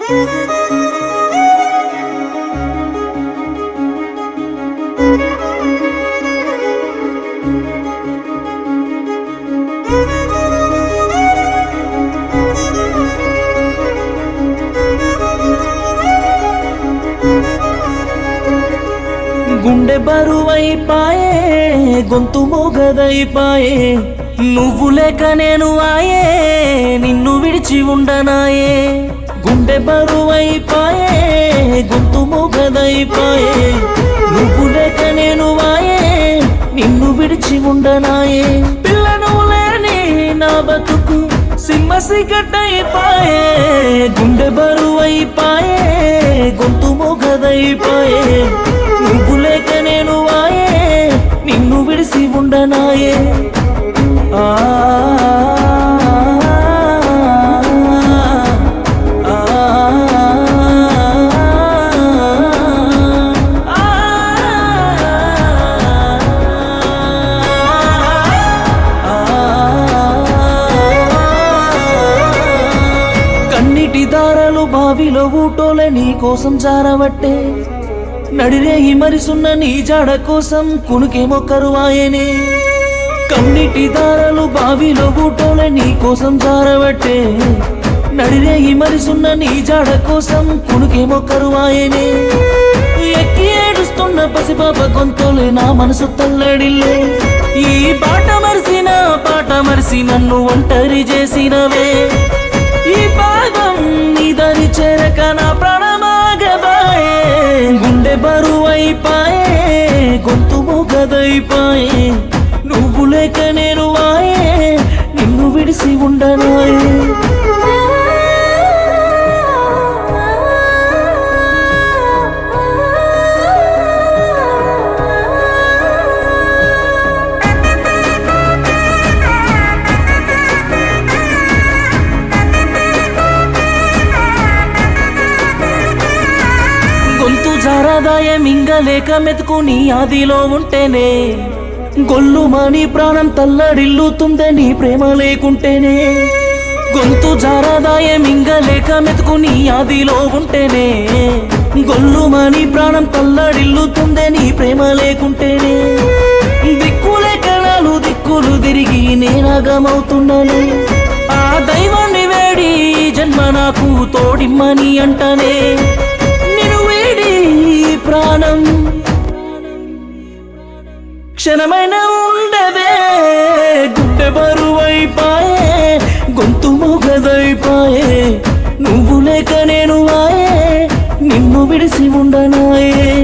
గుండె బరువైపాయే గొంతు మోగదైపాయే నువ్వు లేక నేను ఆయే నిన్ను విడిచి ఉండనాయే గుండె బరువైపాయే గొంతు మోగదైపాయే నువ్వు లేక నేను ఆయే నిన్ను విడిచి ఉండనాయే పిల్లను లేని నా బతుకు సింహ సిగట్టయిపాయే గుండె బరువైపాయే గొంతు మోగదైపాయే నువ్వు లేక నేను వాయే నిన్ను విడిసి ఉండనాయే ఆ ఆ, కన్నిటి దారాలు బావిలో ఊటోలే నీ కోసం జారవట్టే నడిరేగి మరిసున్న నీ జాడ కోసం కునుకేమో కరువాయనే కన్నిటి దారాలు బావిలో ఊటోలే నీ కోసం జారవట్టే నడిరేగి మరిసున్న నీ జాడ కోసం కునుకేమో కరువాయనే ఎక్కి ఏడుస్తున్న పసిపాప గొంతులే నా మనసు తల్లడిల్లే ఈ పాట మరిసిన పాట మరిసి నన్ను ఒంటరి చేసినవే ఈ పాదం నీదని చేరక నా ప్రాణమాగబాయే గుండె బరువైపాయే గొంతు మొగదైపాయే నువ్వు లేక నేను వాయే నిన్ను విడిసి ఉండనాయే గొంతు జారదాయ మింగలేక మెతుకు నీ ఆదిలో ఉంటేనే గొల్లుమని ప్రాణం తల్లడిల్లుతుందే నీ ప్రేమ లేకుంటేనే గొంతు జారదాయ మింగలేక మెతుకు నీ ఆదిలో ఉంటేనే గొల్లుమని ప్రాణం తల్లడిల్లుతుందే నీ ప్రేమ లేకుంటేనే దిక్కులే కణాలు దిక్కులు తిరిగి నేనగమవుతున్నాను ఆ దైవాన్ని వేడి ఈ జన్మ నాకు తోడిమ్మని అంటనే నిన్ను వేడి ఈ ప్రాణం క్షణమైన ఉండదే గుడ్డె బరువైపాయే గొంతు మొగదైపాయే నువ్వు లేక నేను వాయే నిన్ను విడిసి ఉండనాయే